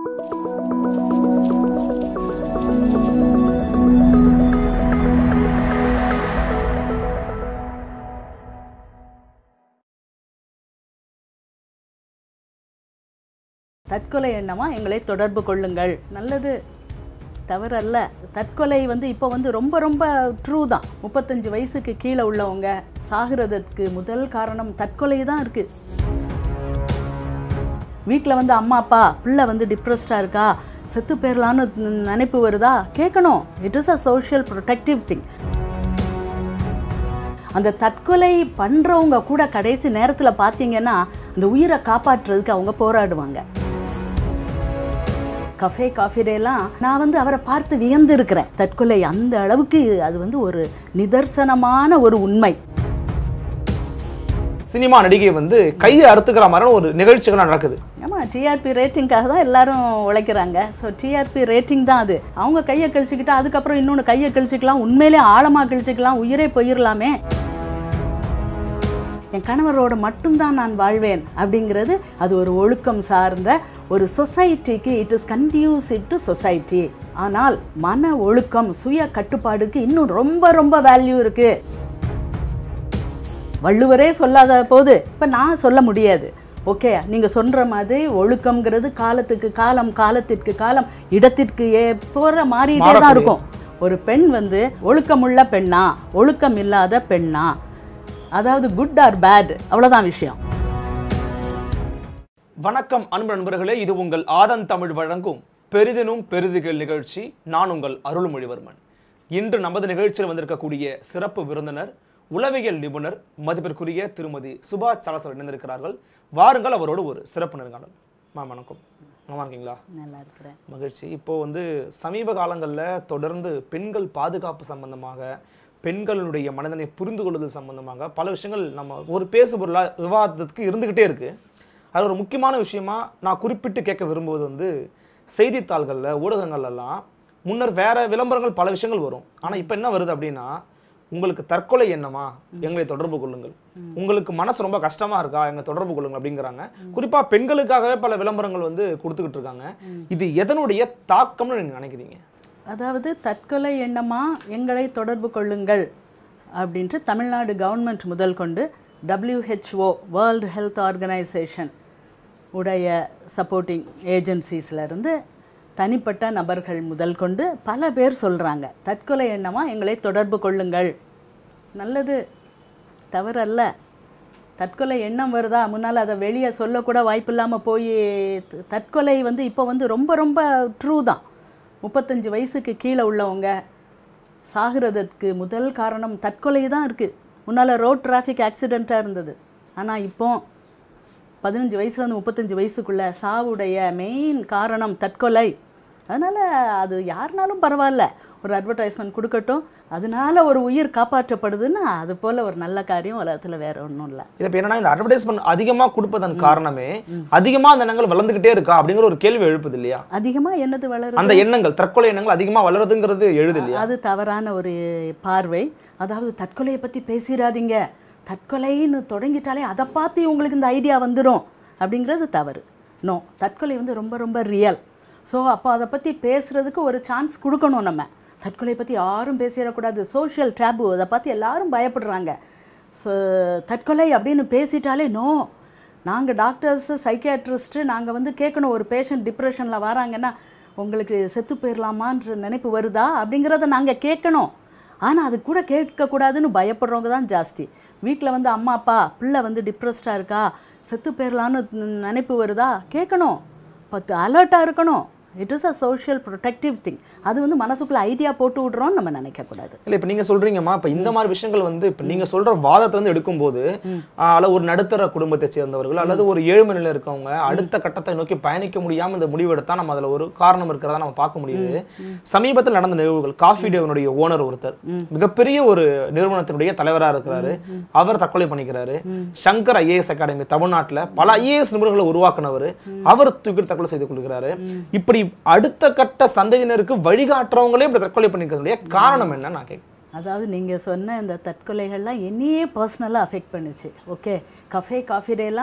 தற்கொலை எண்ணமா எங்களை தொடர்பு கொள்ளுங்கள் நல்லது தவறல்ல தற்கொலை வந்து இப்போ வந்து ரொம்ப ரொம்ப ட்ரூ தான் முப்பத்தஞ்சு வயசுக்கு கீழே உள்ளவங்க சாகிறதுக்கு முதல் காரணம் தற்கொலை தான் இருக்கு வீட்டில் வந்து அம்மா அப்பா பிள்ளை வந்து டிப்ரெஸ்டாக இருக்கா செத்து போயிடலான்னு நினைப்பு வருதா கேட்கணும் it is a social protective thing அந்த தற்கொலை பண்ணுறவங்க கூட கடைசி நேரத்தில் பார்த்தீங்கன்னா அந்த உயிரை காப்பாற்றுறதுக்கு அவங்க போராடுவாங்க கஃபே காஃபி டேலாம் நான் வந்து அவரை பார்த்து வியந்து இருக்கிறேன் தற்கொலை அந்த அளவுக்கு அது வந்து ஒரு நிதர்சனமான ஒரு உண்மை சினிமா நடிகை வந்து கையை அறுத்துக்கிற மாதிரியான ஒரு நிகழ்ச்சிகள் நடக்குது ஆமாம் டிஆர்பி ரேட்டிங்காக தான் எல்லாரும் உழைக்கிறாங்க ஸோ டிஆர்பி ரேட்டிங் தான் அது அவங்க கையை கழிச்சுக்கிட்டா அதுக்கப்புறம் இன்னொன்று கையை கழிச்சுக்கலாம் உண்மையிலே ஆழமாக கழிச்சுக்கலாம் உயிரே போயிடலாமே என் கணவரோட மட்டும்தான் நான் வாழ்வேன் அப்படிங்கிறது அது ஒரு ஒழுக்கம் சார்ந்த ஒரு சொசைட்டிக்கு it is conducive to society ஆனால் மன ஒழுக்கம் சுய கட்டுப்பாடுக்கு இன்னும் ரொம்ப ரொம்ப வேல்யூ இருக்குது வள்ளுவரே சொல்லாத போது இப்போ நான் சொல்ல முடியாது ஓகே நீங்கள் சொல்கிற மாதிரி ஒழுக்கம்ங்கிறது காலத்துக்கு காலம் காலத்திற்கு காலம் இடத்திற்கு ஏ போகிற மாறிட்டே தான் இருக்கும் ஒரு பெண் வந்து ஒழுக்கமுள்ள பெண்ணா ஒழுக்கம் இல்லாத பெண்ணா அதாவது குட் ஆர் பேட் அவ்வளோதான் விஷயம் வணக்கம் அன்பு நண்பர்களே இது உங்கள் ஆதன் தமிழ் வழங்கும் பெரிதினும் பெரிதுகள் நிகழ்ச்சி நான் உங்கள் அருள்மொழிவர்மன் இன்று நமது நிகழ்ச்சியில் வந்திருக்கக்கூடிய சிறப்பு விருந்தினர் உளவியல் நிபுணர் மதிப்பிற்குரிய திருமதி சுபா சலசர் இணைந்திருக்கிறார்கள் வாருங்கள் அவரோடு ஒரு சிறப்பு நேர்காணல் மேம் வணக்கம் நல்லா இருக்கீங்களா நல்லா இருக்கிறேன் மகிழ்ச்சி இப்போ வந்து சமீப காலங்களில் தொடர்ந்து பெண்கள் பாதுகாப்பு சம்பந்தமாக பெண்களுடைய மனதனை புரிந்து கொள்ளுதல் சம்பந்தமாக பல விஷயங்கள் நம்ம ஒரு பேசு பொருளாக விவாதத்துக்கு இருந்துக்கிட்டே இருக்கு அது ஒரு முக்கியமான விஷயமா நான் குறிப்பிட்டு கேட்க விரும்புவது வந்து செய்தித்தாள்களில் ஊடகங்கள்லாம் முன்னர் வேற விளம்பரங்கள் பல விஷயங்கள் வரும் ஆனால் இப்போ என்ன வருது அப்படின்னா உங்களுக்கு தற்கொலை எண்ணமா எங்களை தொடர்பு கொள்ளுங்கள் உங்களுக்கு மனசு ரொம்ப கஷ்டமா இருக்கா எங்க தொடர்பு கொள்ளுங்கள் அப்படிங்கிறாங்க குறிப்பா பெண்களுக்காகவே பல விளம்பரங்கள் வந்து கொடுத்துக்கிட்டு இருக்காங்க இது எதனுடைய தாக்கம்னு நீங்க நினைக்கிறீங்க அதாவது தற்கொலை எண்ணமா எங்களை தொடர்பு கொள்ளுங்கள் அப்படின்ட்டு தமிழ்நாடு கவர்மெண்ட் முதல் கொண்டு WHO வேர்ல்டு ஹெல்த் ஆர்கனைசேஷன் உடைய சப்போர்ட்டிங் ஏஜென்சிஸ்லேருந்து தனிப்பட்ட நபர்கள் முதல் கொண்டு பல பேர் சொல்கிறாங்க தற்கொலை எண்ணமா எங்களை தொடர்பு கொள்ளுங்கள் நல்லது தவறல்ல தற்கொலை எண்ணம் வருதா முன்னால் அதை வெளியே சொல்லக்கூட வாய்ப்பு இல்லாமல் போய் த- தற்கொலை வந்து இப்போ வந்து ரொம்ப ரொம்ப ட்ரூ தான் முப்பத்தஞ்சு வயசுக்கு கீழே உள்ளவங்க சாகிறதுக்கு முதல் காரணம் தற்கொலை தான் இருக்குது முன்னால் ரோட் டிராஃபிக் ஆக்சிடெண்ட்டாக இருந்தது ஆனால் இப்போ பதினஞ்சு வயசுலேருந்து முப்பத்தஞ்சு வயசுக்குள்ள சாவுடைய மெயின் காரணம் தற்கொலை அதனால் அது யாருனாலும் பரவாயில்ல ஒரு அட்வர்டைஸ்மெண்ட் கொடுக்கட்டும் அதனால ஒரு உயிர் காப்பாற்றப்படுதுன்னா அது போல் ஒரு நல்ல காரியம் உலகத்தில் வேற ஒன்றும் இல்லை இது இப்போ என்னன்னா இந்த அட்வர்டைஸ்மெண்ட் அதிகமா கொடுப்பதன் காரணமே அதிகமா அந்த எண்ணங்கள் வளர்ந்துகிட்டே இருக்கா அப்படிங்கிற ஒரு கேள்வி எழுப்புது இல்லையா அதிகமாக என்னது வளருது அந்த எண்ணங்கள் தற்கொலை எண்ணங்கள் அதிகமா வளருதுங்கிறது எழுது இல்லையா அது தவறான ஒரு பார்வை அதாவது தற்கொலையை பற்றி பேசிடாதீங்க தற்கொலைன்னு தொடங்கிட்டாலே அதை பார்த்து உங்களுக்கு இந்த ஐடியா வந்துடும் அப்படிங்கிறது தவறு நோ தற்கொலை வந்து ரொம்ப ரொம்ப ரியல் ஸோ அப்போ அதை பற்றி பேசுகிறதுக்கு ஒரு சான்ஸ் கொடுக்கணும் நம்ம தற்கொலை பற்றி யாரும் பேசிடக்கூடாது சோஷியல் டேபு அதை பார்த்து எல்லாரும் பயப்படுறாங்க ஸோ தற்கொலை அப்படின்னு பேசிட்டாலே நோ நாங்கள் டாக்டர்ஸு சைக்கியாட்ரிஸ்ட்டு நாங்கள் வந்து கேட்கணும் ஒரு பேஷண்ட் டிப்ரெஷனில் வராங்கன்னா உங்களுக்கு செத்து போயிடலாமான்ற நினைப்பு வருதா அப்படிங்கிறத நாங்கள் கேட்கணும் ஆனால் அது கூட கேட்கக்கூடாதுன்னு பயப்படுறவங்க தான் ஜாஸ்தி வீட்டில் வந்து அம்மா அப்பா பிள்ளை வந்து டிப்ரெஸ்டாக இருக்கா செத்து போயிடலான்னு நினைப்பு வருதா கேட்கணும் பத்து அலர்ட்டாக இருக்கணும் it is a social protective thing அது வந்து மனசுக்குள்ளே ஐடியா போட்டு விட்றோம்னு நம்ம நினைக்கக்கூடாது இல்ல இப்ப நீங்க சொல்றீங்கம்மா இப்ப இந்த மாதிரி விஷயங்கள் வந்து இப்ப நீங்க சொல்ற வாதத்தை வந்து எடுக்கும்போது ஆஹ், அல்லது ஒரு நடுத்தர குடும்பத்தை சேர்ந்தவர்கள் அல்லது ஒரு ஏழ்மை நிலையில இருக்கவங்க அடுத்த கட்டத்தை நோக்கி பயணிக்க முடியாம இந்த முடிவு எடுத்தா நம்ம அதுல ஒரு காரணம் இருக்கிறதா நம்ம பார்க்க முடியுது சமீபத்தில் நடந்த நிகழ்வுகள் காஃபி டேவனுடைய ஓனர் ஒருத்தர் மிகப்பெரிய ஒரு நிறுவனத்தினுடைய தலைவரா இருக்கிறாரு அவர் தற்கொலை பண்ணிக்கிறாரு சங்கர் ஐஏஎஸ் அகாடமி தமிழ்நாட்டுல பல ஐஏஎஸ் நிபுணர்களை உருவாக்குனவர் அவர் தூக்கி தற்கொலை செய்து கொள்கிறாரு இப்படி அடுத்த கட்ட சந்ததியினருக்கு வழிகாட்டுறவங்களே இப்படி தற்கொலை பண்ணிக்கிறதுடைய காரணம் என்ன நான் கேட்கிறேன் அதாவது நீங்கள் சொன்ன இந்த தற்கொலைகள்லாம் என்னையே பர்சனலாக அஃபெக்ட் பண்ணுச்சு ஓகே கஃபே காஃபி டேலாம்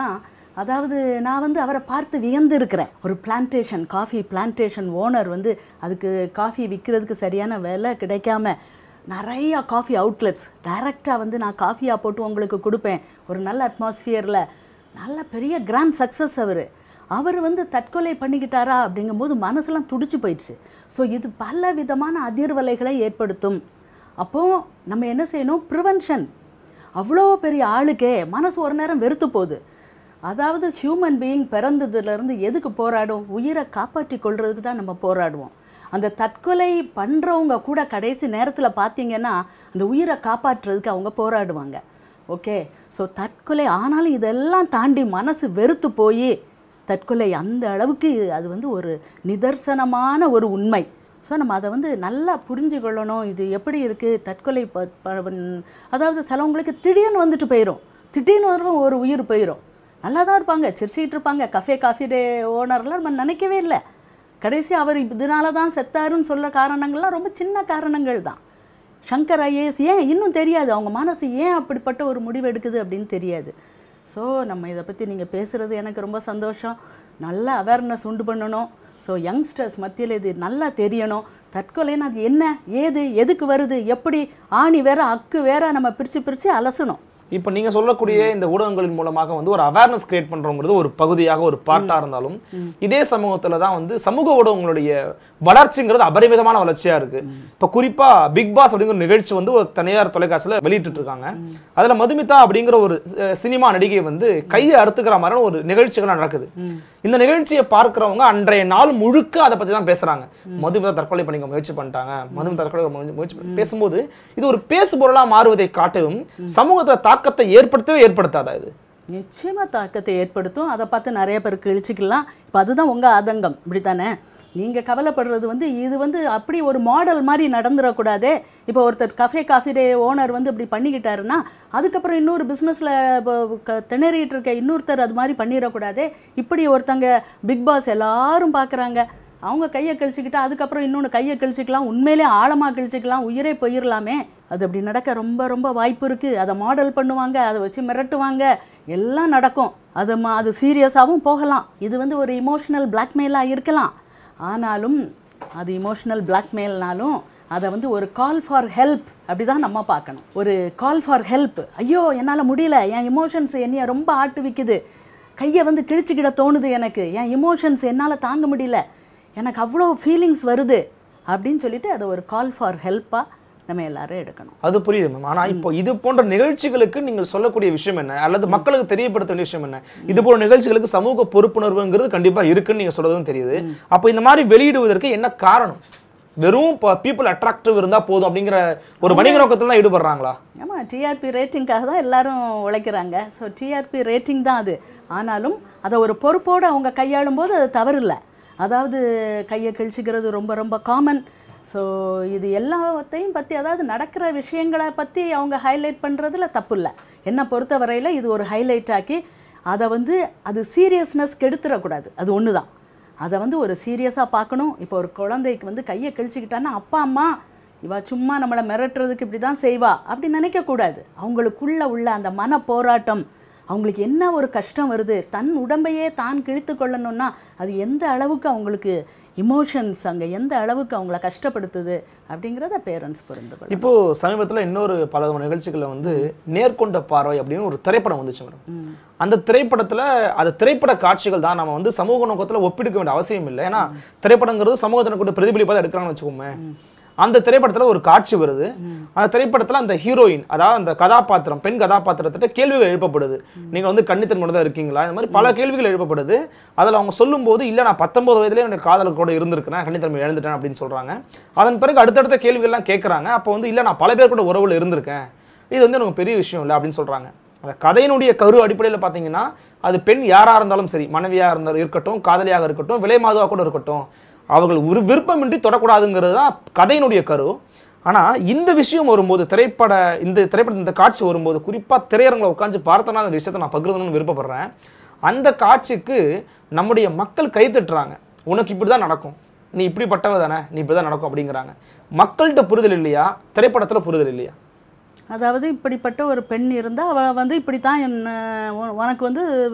அதாவது நான் வந்து அவரை பார்த்து வியந்து இருக்கிறேன் ஒரு பிளான்டேஷன் காஃபி பிளான்டேஷன் ஓனர் வந்து அதுக்கு காஃபி விற்கிறதுக்கு சரியான விலை கிடைக்காம நிறையா காஃபி அவுட்லெட்ஸ் டைரெக்டாக வந்து நான் காஃபியாக போட்டு உங்களுக்கு கொடுப்பேன் ஒரு நல்ல அட்மாஸ்ஃபியரில் நல்ல பெரிய கிராண்ட் சக்ஸஸ் அவர் அவர் வந்து தற்கொலை பண்ணிக்கிட்டாரா அப்படிங்கும்போது மனசெல்லாம் துடிச்சு போயிடுச்சு ஸோ இது பல விதமான அதிர்வலைகளை ஏற்படுத்தும் அப்போது நம்ம என்ன செய்யணும் ப்ரிவென்ஷன் அவ்வளோ பெரிய ஆளுக்கே மனசு ஒரு நேரம் வெறுத்து போகுது அதாவது ஹியூமன் பீயிங் பிறந்ததுலேருந்து எதுக்கு போராடும் உயிரை காப்பாற்றி கொள்றதுக்கு தான் நம்ம போராடுவோம் அந்த தற்கொலை பண்ணுறவங்க கூட கடைசி நேரத்தில் பார்த்தீங்கன்னா அந்த உயிரை காப்பாற்றுறதுக்கு அவங்க போராடுவாங்க ஓகே ஸோ தற்கொலை ஆனாலும் இதெல்லாம் தாண்டி மனசு வெறுத்து போய் தற்கொலை அந்த அளவுக்கு அது வந்து ஒரு நிதர்சனமான ஒரு உண்மை ஸோ நம்ம அதை வந்து நல்லா புரிஞ்சுக்கொள்ளணும் இது எப்படி இருக்குது தற்கொலை ப ப- அதாவது சிலவங்களுக்கு திடீர்னு வந்துட்டு போயிடும் திடீர்னு வரும் ஒரு உயிர் போயிடும் நல்லா தான் இருப்பாங்க சிரிச்சுக்கிட்டு இருப்பாங்க கஃபே காஃபி டே ஓனர்லாம் நம்ம நினைக்கவே இல்லை கடைசி அவர் இதனால தான் செத்தாருன்னு சொல்கிற காரணங்கள்லாம் ரொம்ப சின்ன காரணங்கள் தான் சங்கர் ஐஏஎஸ் ஏன் இன்னும் தெரியாது அவங்க மனசு ஏன் அப்படிப்பட்ட ஒரு முடிவு எடுக்குது அப்படின்னு தெரியாது ஸோ நம்ம இதை பற்றி நீங்கள் பேசுகிறது எனக்கு ரொம்ப சந்தோஷம் நல்ல அவேர்னஸ் உண்டு பண்ணணும் ஸோ யங்ஸ்டர்ஸ் மத்தியில் இது நல்லா தெரியணும் தற்கொலைன்னு அது என்ன ஏது எதுக்கு வருது எப்படி ஆணி வேற அக்கு வேற நம்ம பிரித்து பிரித்து அலசணும் இப்போ நீங்க சொல்லக்கூடிய இந்த ஊடகங்களின் மூலமாக வந்து ஒரு அவேர்னஸ் கிரியேட் பண்றோங்கிறது ஒரு பகுதியாக ஒரு பார்ட்டா இருந்தாலும் இதே சமூகத்துல தான் வந்து சமூக ஊடகங்களுடைய வளர்ச்சிங்கிறது அபரிமிதமான வளர்ச்சியா இருக்கு இப்போ குறிப்பா பிக் பாஸ் அப்படிங்கிற ஒரு நிகழ்ச்சி வந்து ஒரு தனியார் தொலைக்காட்சியில வெளியிட்டு இருக்காங்க அதுல மதுமிதா அப்படிங்கிற ஒரு அஹ், சினிமா நடிகை வந்து கையை அறுத்துக்கிற மாதிரியான ஒரு நிகழ்ச்சிகள் நடக்குது இந்த நிகழ்ச்சியை பார்க்கிறவங்க அன்றைய நாள் முழுக்க அதை பத்தி தான் பேசுறாங்க மதுமிதா தற்கொலை பண்ணிக்க முயற்சி பண்ணிட்டாங்க மதுமிதா தற்கொலை பண்ண முயற்சி பண்ணி- பேசும்போது இது ஒரு பேசு பொருளா மாறுவதை காட்டிலும் சமூகத்துல தாக்கத்தை ஏற்படுத்தவே ஏற்படுத்தாதா இது நிச்சயமா தாக்கத்தை ஏற்படுத்தும் அதை பார்த்து நிறைய பேர் கிழிச்சிக்கலாம் இப்போ அதுதான் உங்க ஆதங்கம் இப்படித்தானே நீங்க கவலைப்படுறது வந்து இது வந்து அப்படி ஒரு மாடல் மாதிரி நடந்துடக்கூடாதே இப்போ ஒருத்தர் கஃபே காஃபி டே ஓனர் வந்து இப்படி பண்ணிக்கிட்டாருன்னா அதுக்கப்புறம் இன்னொரு பிஸ்னஸில் திணறிட்டு இருக்க இன்னொருத்தர் அது மாதிரி பண்ணிடக்கூடாதே இப்படி ஒருத்தங்க பிக் பாஸ் எல்லாரும் பார்க்குறாங்க அவங்க கையை கழிச்சிக்கிட்டா அதுக்கப்புறம் இன்னொன்று கையை கழிச்சிக்கலாம் உண்மையிலே ஆழமாக கழிச்சிக்கலாம் உயிரே போயிடலாமே அது அப்படி நடக்க ரொம்ப ரொம்ப வாய்ப்பு இருக்குது அதை மாடல் பண்ணுவாங்க அதை வச்சு மிரட்டுவாங்க எல்லாம் நடக்கும் அது மா அது சீரியஸாகவும் போகலாம் இது வந்து ஒரு இமோஷனல் பிளாக்மெயிலாக இருக்கலாம் ஆனாலும் அது இமோஷனல் பிளாக்மெயில்னாலும் அதை வந்து ஒரு கால் ஃபார் ஹெல்ப் அப்படி தான் நம்ம பார்க்கணும் ஒரு கால் ஃபார் ஹெல்ப் ஐயோ என்னால் முடியல என் இமோஷன்ஸ் என்னைய ரொம்ப ஆட்டுவிக்குது கையை வந்து கிழிச்சுக்கிட தோணுது எனக்கு என் இமோஷன்ஸ் என்னால் தாங்க முடியல எனக்கு அவ்வளோ ஃபீலிங்ஸ் வருது அப்படின்னு சொல்லிட்டு அதை ஒரு கால் ஃபார் ஹெல்ப்பாக நம்ம எல்லாரும் எடுக்கணும் அது புரியுது மேம் ஆனா இப்போ இது போன்ற நிகழ்ச்சிகளுக்கு நீங்கள் சொல்லக்கூடிய விஷயம் என்ன அல்லது மக்களுக்கு தெரியப்படுத்த வேண்டிய விஷயம் என்ன இது போன்ற நிகழ்ச்சிகளுக்கு சமூக பொறுப்புணர்வுங்கிறது கண்டிப்பா இருக்குன்னு நீங்க சொல்றதும் தெரியுது அப்போ இந்த மாதிரி வெளியிடுவதற்கு என்ன காரணம் வெறும் பீப்புள் அட்ராக்டிவ் இருந்தா போதும் அப்படிங்கிற ஒரு வணிக நோக்கத்துல தான் ஈடுபடுறாங்களா ஆமாம் டிஆர்பி ரேட்டிங்காக தான் எல்லாரும் உழைக்கிறாங்க ஸோ டிஆர்பி ரேட்டிங் தான் அது ஆனாலும் அதை ஒரு பொறுப்போடு அவங்க கையாளும் போது அது தவறு இல்லை அதாவது கையை கிழிச்சிக்கிறது ரொம்ப ரொம்ப காமன் ஸோ இது எல்லாத்தையும் பற்றி அதாவது நடக்கிற விஷயங்களை பற்றி அவங்க ஹைலைட் பண்ணுறதுல தப்பு இல்லை என்னை பொறுத்த வரையில் இது ஒரு ஹைலைட் ஆக்கி அதை வந்து அது சீரியஸ்னஸ் கெடுத்துடக்கூடாது அது ஒன்று தான் அதை வந்து ஒரு சீரியஸாக பார்க்கணும் இப்போ ஒரு குழந்தைக்கு வந்து கையை கிழிச்சிக்கிட்டான்னா அப்பா அம்மா இவ சும்மா நம்மளை மிரட்டுறதுக்கு இப்படி தான் செய்வா அப்படி நினைக்கக்கூடாது அவங்களுக்குள்ள உள்ள அந்த மன போராட்டம் அவங்களுக்கு என்ன ஒரு கஷ்டம் வருது தன் உடம்பையே தான் கிழித்து கொள்ளணும்னா அது எந்த அளவுக்கு அவங்களுக்கு இமோஷன்ஸ் அங்கே எந்த அளவுக்கு அவங்கள கஷ்டப்படுத்துது அப்படிங்கிறத பேரண்ட்ஸ் புரிந்து கொள்ளணும் இப்போ சமீபத்துல இன்னொரு பல விதமான நிகழ்ச்சிகள்ல வந்து நேர்கொண்ட பார்வை அப்படின்னு ஒரு திரைப்படம் வந்துச்சு மேடம் அந்த திரைப்படத்துல அது திரைப்பட காட்சிகள் தான் நம்ம வந்து சமூக நோக்கத்துல ஒப்பிடுக்க வேண்டிய அவசியம் இல்லை ஏன்னா திரைப்படங்கிறது சமூகத்தின கூட பிரதிபலிப்பாக தான் எடுக்கிறாங்கன்னு வச்சுக்கோமே அந்த திரைப்படத்துல ஒரு காட்சி வருது அந்த திரைப்படத்துல அந்த ஹீரோயின் அதாவது அந்த கதாபாத்திரம் பெண் கதாபாத்திரத்திட்ட கேள்விகள் எழுப்பப்படுது நீங்க வந்து கன்னித்தன்மையோட தான் இருக்கீங்களா இந்த மாதிரி பல கேள்விகள் எழுப்பப்படுது அதுல அவங்க சொல்லும்போது இல்ல நான் பத்தொன்பது வயதுலேயே என்னுடைய காதலர் கூட இருந்திருக்கிறேன் கன்னித்தன்மை இழந்துட்டேன் அப்படின்னு சொல்றாங்க அதன் பிறகு அடுத்தடுத்த கேள்விகள்லாம் கேட்குறாங்க அப்போ வந்து இல்ல நான் பல பேர் கூட உறவுல இருந்திருக்கேன் இது வந்து எனக்கு பெரிய விஷயம் இல்லை அப்படின்னு சொல்றாங்க அந்த கதையினுடைய கரு அடிப்படையில் பார்த்தீங்கன்னா அது பெண் யாரா இருந்தாலும் சரி மனைவியாக இருந்தாலும் இருக்கட்டும் காதலியாக இருக்கட்டும் விலை மாதுவாக கூட இருக்கட்டும் அவர்கள் ஒரு விருப்பமின்றி தொடக்கூடாதுங்கிறது தான் கதையினுடைய கரு ஆனா இந்த விஷயம் வரும்போது திரைப்பட இந்த திரைப்பட இந்த காட்சி வரும்போது குறிப்பா திரையரங்களை உட்காந்து பார்த்தோன்னா அந்த விஷயத்தை நான் பகிர்ந்தணும்னு விருப்பப்படுறேன் அந்த காட்சிக்கு நம்முடைய மக்கள் கை தட்டுறாங்க உனக்கு இப்படி தான் நடக்கும் நீ இப்படிப்பட்டவ தானே நீ இப்படி தான் நடக்கும் அப்படிங்கிறாங்க மக்கள்கிட்ட புரிதல் இல்லையா திரைப்படத்துல புரிதல் இல்லையா அதாவது இப்படிப்பட்ட ஒரு பெண் இருந்தால் அவள் வந்து இப்படி தான் என்ன உ- உனக்கு வந்து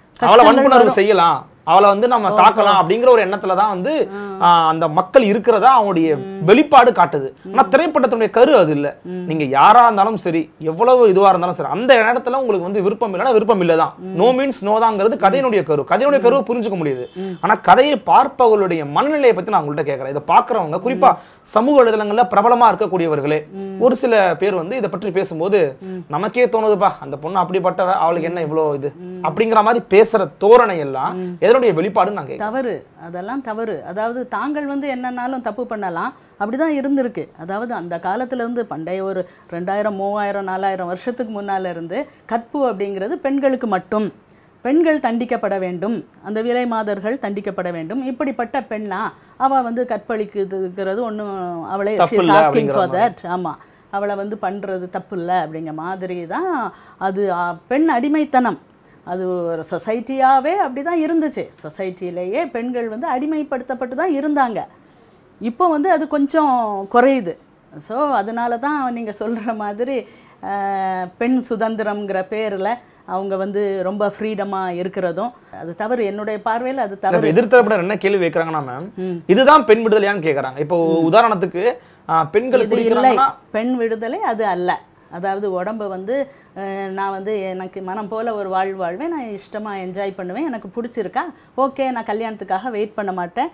அவளை கஷ்டங்கள் வன்புணர்வு செய்யலாம் அவளை வந்து நம்ம தாக்கலாம் அப்படிங்கிற ஒரு எண்ணத்துல தான் வந்து ஆஹ், அந்த மக்கள் இருக்கிறதா அவங்களுடைய வெளிப்பாடு காட்டுது ஆனா திரைப்படத்தினுடைய கரு அது இல்ல நீங்க யாரா இருந்தாலும் சரி எவ்வளவு இதுவா இருந்தாலும் சரி அந்த இடத்துல உங்களுக்கு வந்து விருப்பம் இல்லைன்னா விருப்பம் இல்லதான் நோ மீன்ஸ் நோ தாங்கிறது கதையினுடைய கரு கதையினுடைய கருவை புரிஞ்சுக்க முடியுது ஆனா கதையை பார்ப்பவர்களுடைய மனநிலையை பத்தி நான் உங்கள்கிட்ட கேட்கறேன் இதை பாக்குறவங்க குறிப்பா சமூக வலைதளங்கள்ல பிரபலமா இருக்கக்கூடியவர்களே ஒரு சில பேர் வந்து இதை பற்றி பேசும்போது நமக்கே தோணுதுப்பா அந்த பொண்ணு அப்படிப்பட்டவ அவளுக்கு என்ன இவ்வளோ இது அப்படிங்கிற மாதிரி பேசுற தோரணை எல்லாம் எதனுடைய வெளிப்பாடுன்னு நான் கேட்கிறேன் தவறு அதெல்லாம் தவறு அதாவது தாங்கள் வந்து என்னன்னாலும் தப்பு பண்ணலாம் அப்படிதான் இருந்திருக்கு அதாவது அந்த காலத்துல இருந்து பண்டைய ஒரு ரெண்டாயிரம் மூவாயிரம் நாலாயிரம் வருஷத்துக்கு முன்னால இருந்து கற்பு அப்படிங்கிறது பெண்களுக்கு மட்டும் பெண்கள் தண்டிக்கப்பட வேண்டும் அந்த விலை மாதர்கள் தண்டிக்கப்பட வேண்டும் இப்படிப்பட்ட பெண்ணா அவ வந்து கற்பழிக்கிறதுங்கிறது ஒன்றும் அவளை தப்பு இல்ல அப்படிங்கிற ஃபார் தட் ஆமா அவளை வந்து பண்றது தப்பு இல்லை அப்படிங்கிற மாதிரி தான் அது ஆ, பெண் அடிமைத்தனம் அது ஒரு சொசைட்டியாகவே அப்படி தான் இருந்துச்சு சொசைட்டிலேயே பெண்கள் வந்து அடிமைப்படுத்தப்பட்டு தான் இருந்தாங்க இப்போ வந்து அது கொஞ்சம் குறையுது ஸோ அதனால தான் நீங்கள் சொல்கிற மாதிரி அஹ், பெண் சுதந்திரம்ங்கிற பேரில் அவங்க வந்து ரொம்ப ஃப்ரீடமாக இருக்கிறதும் அது தவறு என்னுடைய பார்வையில் அது இப்ப தவறு எதிர்த்தரப்பினர் என்ன கேள்வி வைக்கிறாங்கன்னா மேம் இதுதான் பெண் விடுதலையான்னு கேக்குறாங்க இப்போ உதாரணத்துக்கு ஆஹ், பெண்கள் இது இல்லை குடிக்கிறாங்கன்னா பெண் விடுதலை அது அல்ல அதாவது உடம்பு வந்து அஹ், நான் வந்து எனக்கு மனம் போல ஒரு வாழ் வாழ்வேன் நான் இஷ்டமாக என்ஜாய் பண்ணுவேன் எனக்கு பிடிச்சிருக்கா ஓகே நான் கல்யாணத்துக்காக வெயிட் பண்ண மாட்டேன்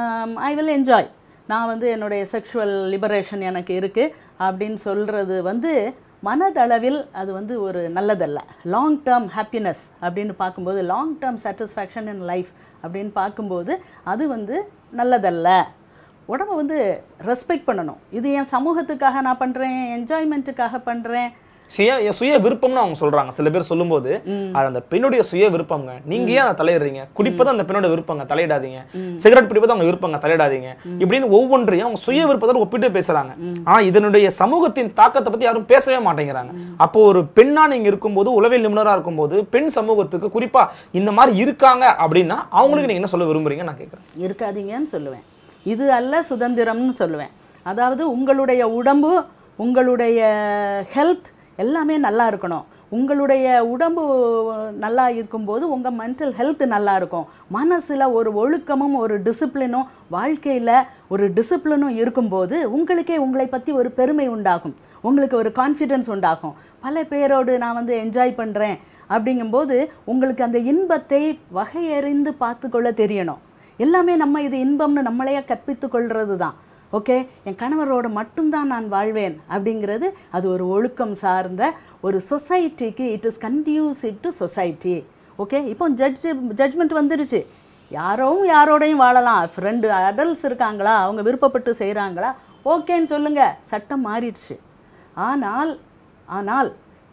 ஐ வில் என்ஜாய் நான் வந்து என்னுடைய செக்ஷுவல் லிபரேஷன் எனக்கு இருக்குது அப்படின்னு சொல்கிறது வந்து மனதளவில் அது வந்து ஒரு நல்லதல்ல லாங் டேர்ம் ஹாப்பினஸ் அப்படின்னு பார்க்கும்போது long term satisfaction in life அப்படின்னு பார்க்கும்போது அது வந்து நல்லதல்ல உடம்ப வந்து ரெஸ்பெக்ட் பண்ணணும் இது என் சமூகத்துக்காக நான் பண்ணுறேன் என்ஜாய்மெண்ட்டுக்காக பண்ணுறேன் சுய என் சுய விருப்பம்னு அவங்க சொல்றாங்க சில பேர் சொல்லும்போது அது அந்த பெண்ணுடைய சுய விருப்பங்க நீங்க ஏன் அதை தலையிடுறீங்க குடிப்பது அந்த பெண்ணோட விருப்பங்க தலையிடாதீங்க சிகரெட் பிடிப்பது அவங்க விருப்பங்க தலையிடாதீங்க இப்படின்னு ஒவ்வொன்றையும் அவங்க சுய விருப்பத்தோட ஒப்பிட்டு பேசுறாங்க ஆனா இதனுடைய சமூகத்தின் தாக்கத்தை பத்தி யாரும் பேசவே மாட்டேங்கிறாங்க அப்போ ஒரு பெண்ணா நீங்க இருக்கும்போது உளவியல் நிபுணரா இருக்கும்போது பெண் சமூகத்துக்கு குறிப்பா இந்த மாதிரி இருக்காங்க அப்படின்னா அவங்களுக்கு நீங்க என்ன சொல்ல விரும்புறீங்க நான் கேட்கறேன் இருக்காதீங்கன்னு சொல்லுவேன் இது அல்ல சுதந்திரம்னு சொல்லுவேன் அதாவது உங்களுடைய உடம்பு உங்களுடைய ஹெல்த் எல்லாமே நல்லா இருக்கணும் உங்களுடைய உடம்பு நல்லா இருக்கும்போது உங்கள் மென்டல் ஹெல்த் நல்லா இருக்கும் மனசில் ஒரு ஒழுக்கமும் ஒரு டிசிப்ளினும் வாழ்க்கையில் ஒரு டிசிப்ளினும் இருக்கும்போது உங்களுக்கே உங்களை பற்றி ஒரு பெருமை உண்டாகும் உங்களுக்கு ஒரு கான்ஃபிடென்ஸ் உண்டாகும் பல பேரோடு நான் வந்து என்ஜாய் பண்ணுறேன் அப்படிங்கும்போது உங்களுக்கு அந்த இன்பத்தை வகையறிந்து பார்த்துக்கொள்ள தெரியணும் எல்லாமே நம்ம இது இன்பம்னு நம்மளையே கற்பித்துக் கொள்றது தான் ஓகே என் கணவரோட மட்டும்தான் நான் வாழ்வேன் அப்படிங்கிறது அது ஒரு ஒழுக்கம் சார்ந்த ஒரு சொசைட்டிக்கு it is conducive to society okay இப்போ ஜட்ஜ் ஜட்ஜ்மெண்ட் வந்துருச்சு யாரும் யாரோடையும் வாழலாம் ஃப்ரெண்டு அடல்ட்ஸ் இருக்காங்களா அவங்க விருப்பப்பட்டு செய்கிறாங்களா ஓகேன்னு சொல்லுங்க சட்டம் மாறிடுச்சு ஆனால் ஆனால்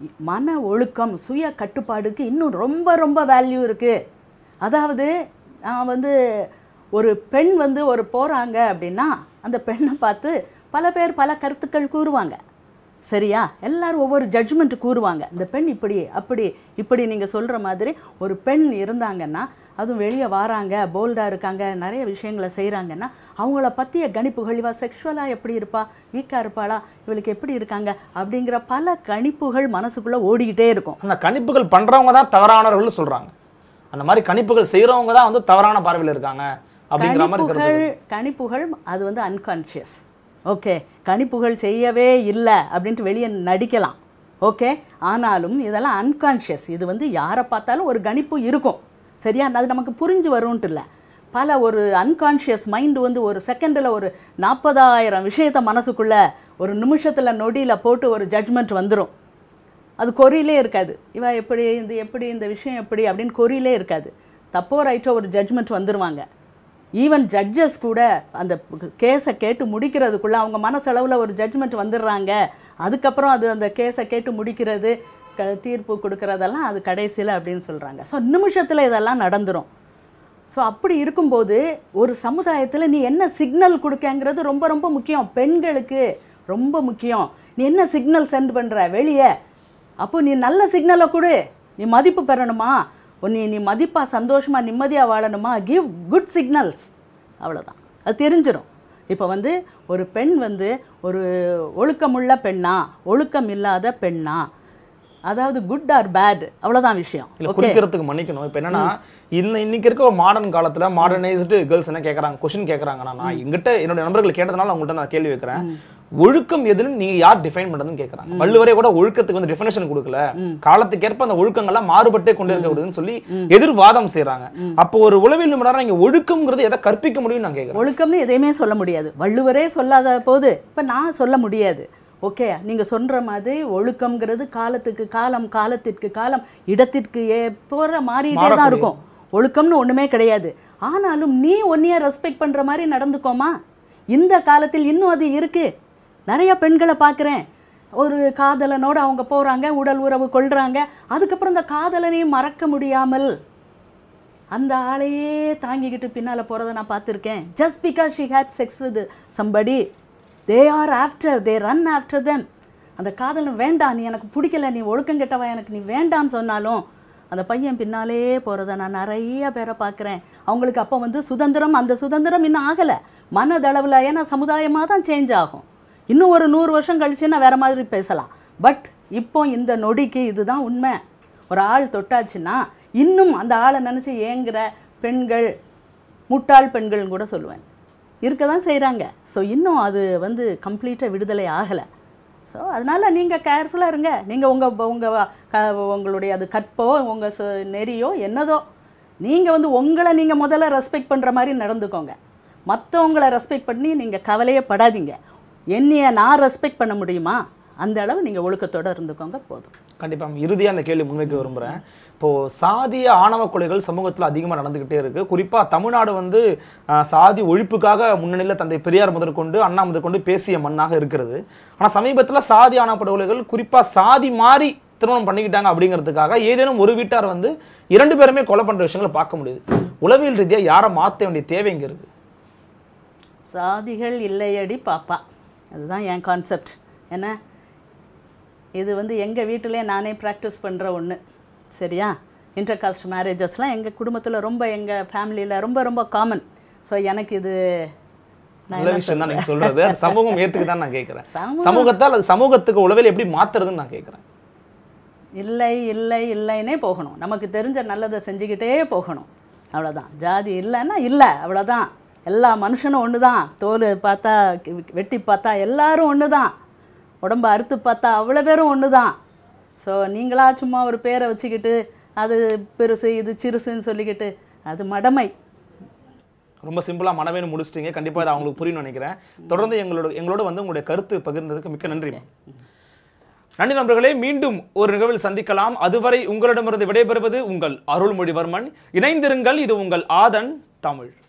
மன ஒழுக்கம் சுய கட்டுப்பாடுக்கு இன்னும் ரொம்ப ரொம்ப வேல்யூ இருக்குது அதாவது நான் வந்து ஒரு பெண் வந்து ஒரு போகிறாங்க அப்படின்னா அந்த பெண்ணை பார்த்து பல பேர் பல கருத்துக்கள் கூறுவாங்க சரியா எல்லாரும் ஒவ்வொரு ஜட்ஜ்மெண்ட் கூறுவாங்க இந்த பெண் இப்படி அப்படி இப்படி நீங்கள் சொல்கிற மாதிரி ஒரு பெண் இருந்தாங்கன்னா அதுவும் வெளியே வராங்க போல்டாக இருக்காங்க நிறைய விஷயங்களை செய்கிறாங்கன்னா அவங்கள பற்றிய கணிப்புகள் இவள் செக்ஷுவலாக எப்படி இருப்பா வீக்காக இருப்பாளா இவளுக்கு எப்படி இருக்காங்க அப்படிங்கிற பல கணிப்புகள் மனசுக்குள்ளே ஓடிக்கிட்டே இருக்கும் அந்த கணிப்புகள் பண்றவங்க தான் தவறானவர்கள் சொல்றாங்க அந்த மாதிரி கணிப்புகள் செய்றவங்க தான் வந்து தவறான பார்வையில் இருக்காங்க அப்படிங்கிற மாதிரி கணிப்புகள் இருக்கிறது கணிப்புகள் அது வந்து அன்கான்ஷியஸ் ஓகே கணிப்புகள் செய்யவே இல்லை அப்படின்ட்டு வெளியே நடிக்கலாம் ஓகே ஆனாலும் இதெல்லாம் அன்கான்ஷியஸ் இது வந்து யாரை பார்த்தாலும் ஒரு கணிப்பு இருக்கும் சரியா அது நமக்கு புரிஞ்சு வரும்ன்ட்டு இல்லை பல ஒரு அன்கான்ஷியஸ் மைண்டு வந்து ஒரு செகண்டில் ஒரு நாற்பதாயிரம் விஷயத்தை மனசுக்குள்ளே ஒரு நிமிஷத்தில் நொடியில் போட்டு ஒரு ஜட்ஜ்மெண்ட் வந்துடும் அது கொரியிலே இருக்காது இவ எப்படி இந்த எப்படி இந்த விஷயம் எப்படி அப்படின்னு கொரியிலே இருக்காது தப்போ ரைட்டோ ஒரு ஜட்ஜ்மெண்ட் வந்துருவாங்க ஈவன் ஜட்ஜஸ் கூட அந்த கேஸை கேட்டு முடிக்கிறதுக்குள்ள அவங்க மனசளவில் ஒரு ஜட்ஜ்மெண்ட் வந்துடுறாங்க அதுக்கப்புறம் அது அந்த கேஸை கேட்டு முடிக்கிறது க தீர்ப்பு கொடுக்கறதெல்லாம் அது கடைசியில் அப்படின்னு சொல்கிறாங்க ஸோ நிமிஷத்தில் இதெல்லாம் நடந்துரும் ஸோ அப்படி இருக்கும்போது ஒரு சமுதாயத்தில் நீ என்ன சிக்னல் கொடுக்கங்கிறது ரொம்ப ரொம்ப முக்கியம் பெண்களுக்கு ரொம்ப முக்கியம் நீ என்ன சிக்னல் சென்ட் பண்ணுற வெளியே அப்போ நீ நல்ல சிக்னலை கொடு நீ மதிப்பு பெறணுமா உன் நீ நீ மதிப்பாக சந்தோஷமாக நிம்மதியாக வாழணுமா கிவ் குட் சிக்னல்ஸ் அவ்வளோதான் அது தெரிஞ்சிடும் இப்போ வந்து ஒரு பெண் வந்து ஒரு ஒழுக்கமுள்ள பெண்ணா ஒழுக்கம் இல்லாத பெண்ணா அதாவது குட் ஆர் பேட் அவ்வளவுதான் விஷயம் இல்ல குறிக்கிறதுக்கு மன்னிக்கணும் இப்போ என்னன்னா இந்த இன்னைக்கு இருக்க மாடர்ன் காலத்துல மாடர்னைஸ்டு கேர்ள்ஸ் என்ன கேக்குறாங்க கொஸ்டின் கேக்குறாங்கன்னா நான் எங்கிட்ட என்னோட நண்பர்கள் கேட்டதுனால அவங்கள்ட்ட நான் கேள்வி வைக்கிறேன் ஒழுக்கம் எதுன்னு நீங்க யார் டிஃபைன் பண்றதுன்னு கேக்குறாங்க வள்ளுவரே கூட ஒழுக்கத்துக்கு வந்து டெஃபினேஷன் கொடுக்கல காலத்துக்கேற்ப அந்த ஒழுக்கங்கள்லாம் மாறுபட்டே கொண்டு இருக்கக்கூடாதுன்னு சொல்லி எதிர்வாதம் செய்றாங்க அப்போ ஒரு உளவியல் நிபுணரா நீங்க ஒழுக்கம்ங்கிறது எதை கற்பிக்க முடியும்னு நான் கேக்குறேன் ஒழுக்கம்னு எதையுமே சொல்ல முடியாது வள்ளுவரே சொல்லாத போது இப்ப நான் சொல்ல முடியாது ஓகே நீங்க சொல்ற மாதிரி ஒழுக்கம்ங்கிறது காலத்துக்கு காலம் காலத்திற்கு காலம் இடத்திற்கு போற மாறிட்டே தான் இருக்கும் ஒழுக்கம்னு ஒண்ணுமே கிடையாது ஆனாலும் நீ உன்னைய ரெஸ்பெக்ட் பண்ற மாதிரி நடந்துக்கோமா இந்த காலத்தில் இன்னும் அது இருக்கு நிறைய பெண்களை பார்க்குறேன் ஒரு காதலனோட அவங்க போறாங்க உடல் உறவு கொள்றாங்க அதுக்கப்புறம் இந்த காதலனையும் மறக்க முடியாமல் அந்த ஆளையே தாங்கிக்கிட்டு பின்னால போறதை நான் பார்த்துருக்கேன் just because she had sex with somebody they are after they run after them அந்த காதலன் வேண்டாம் நீ எனக்கு பிடிக்கல நீ ஒழுக்கம் கெட்டவா எனக்கு நீ வேண்டான்னு சொன்னாலும் அந்த பையன் பின்னாலே போகிறத நான் நிறைய பேரை பார்க்குறேன் அவங்களுக்கு அப்போ வந்து சுதந்திரம் அந்த சுதந்திரம் இன்னும் ஆகலை மனதளவில் ஏன்னா சமுதாயமாக தான் சேஞ்ச் ஆகும் இன்னும் ஒரு நூறு வருஷம் கழிச்சுன்னா வேற மாதிரி பேசலாம் பட் இப்போ இந்த நொடிக்கு இதுதான் உண்மை ஒரு ஆள் தொட்டாச்சுன்னா இன்னும் அந்த ஆளை நினச்சி ஏங்குற பெண்கள் முட்டாள் பெண்கள்னு கூட சொல்லுவேன் இருக்க தான் செய்கிறாங்க ஸோ இன்னும் அது வந்து கம்ப்ளீட்டாக விடுதலை ஆகலை ஸோ அதனால் நீங்கள் கேர்ஃபுல்லாக இருங்க நீங்கள் உங்கள் உங்கள் க உங்களுடைய அது கற்போ உங்கள் ச- நெறியோ என்னதோ நீங்கள் வந்து உங்களை நீங்கள் முதல்ல ரெஸ்பெக்ட் பண்ணுற மாதிரி நடந்துக்கோங்க மற்றவங்களை ரெஸ்பெக்ட் பண்ணி நீங்கள் கவலையே படாதீங்க என்னைய நான் ரெஸ்பெக்ட் பண்ண முடியுமா அந்த அளவு நீங்கள் ஒழுக்கத்தோடு இருந்துக்கோங்க போதும் கண்டிப்பா இறுதியா அந்த கேள்வி முன்வைக்க விரும்புறேன் இப்போ சாதிய ஆணவ கொலைகள் சமூகத்துல அதிகமா நடந்துகிட்டே இருக்கு குறிப்பா தமிழ்நாடு வந்து ஆஹ், சாதி ஒழிப்புக்காக முன்னணியில தந்தை பெரியார் முதற்கொண்டு அண்ணா முதற்கொண்டு பேசிய மண்ணாக இருக்கிறது ஆனா சமீபத்துல சாதி ஆணவ படுகொலைகள் குறிப்பா சாதி மாறி திருமணம் பண்ணிக்கிட்டாங்க அப்படிங்கிறதுக்காக ஏதேனும் ஒரு வீட்டார் வந்து இரண்டு பேருமே கொலை பண்ற விஷயங்களை பார்க்க முடியுது உளவியல் ரீதியா யாரை மாத்த வேண்டிய தேவை இங்க இருக்கு சாதிகள் இல்லையடி பாப்பா அதுதான் என் கான்செப்ட் என்ன இது வந்து எங்கள் வீட்டிலே நானே ப்ராக்டிஸ் பண்ணுற ஒன்று சரியா இன்டர் காஸ்ட் மேரேஜஸ்லாம் எங்கள் குடும்பத்தில் ரொம்ப எங்கள் ஃபேமிலியில் ரொம்ப ரொம்ப காமன் ஸோ எனக்கு இது நான் நல்ல விஷயம் தான் நீங்க சொல்றது அந்த சமூகம் ஏத்துக்குதான் நான் கேட்கிறேன் சமூகம் சமூகத்தால் அது சமூகத்துக்கு உளவியல் எப்படி மாத்துறதுன்னு நான் கேட்கிறேன் இல்லை இல்லை இல்லைன்னே போகணும் நமக்கு தெரிஞ்ச நல்லதை செஞ்சுக்கிட்டே போகணும் அவ்வளோதான் ஜாதி இல்லைன்னா இல்லை அவ்வளோதான் எல்லா மனுஷனும் ஒன்று தான் தோல் பார்த்தா கி- வெட்டி பார்த்தா எல்லாரும் ஒன்று தான் உடம்ப அறுத்து பார்த்தா அவ்வளோ பேரும் ஒன்று தான் ஸோ நீங்களா சும்மா ஒரு பேரை வச்சுக்கிட்டு அது பெருசு இது சிறுசுன்னு சொல்லிக்கிட்டு அது மடமை ரொம்ப சிம்பிளா மனவேன்னு முடிச்சிட்டீங்க கண்டிப்பா இது அவங்களுக்கு புரியும்னு நினைக்கிறேன் தொடர்ந்து எங்களோட எங்களோட வந்து உங்களுடைய கருத்து பகிர்ந்ததுக்கு மிக்க நன்றி நன்றி நண்பர்களே மீண்டும் ஒரு நிகழ்வில் சந்திக்கலாம் அதுவரை உங்களிடமிருந்து விடைபெறுவது உங்கள் அருள்மொழிவர்மன் இணைந்திருங்கள் இது உங்கள் ஆதன் தமிழ்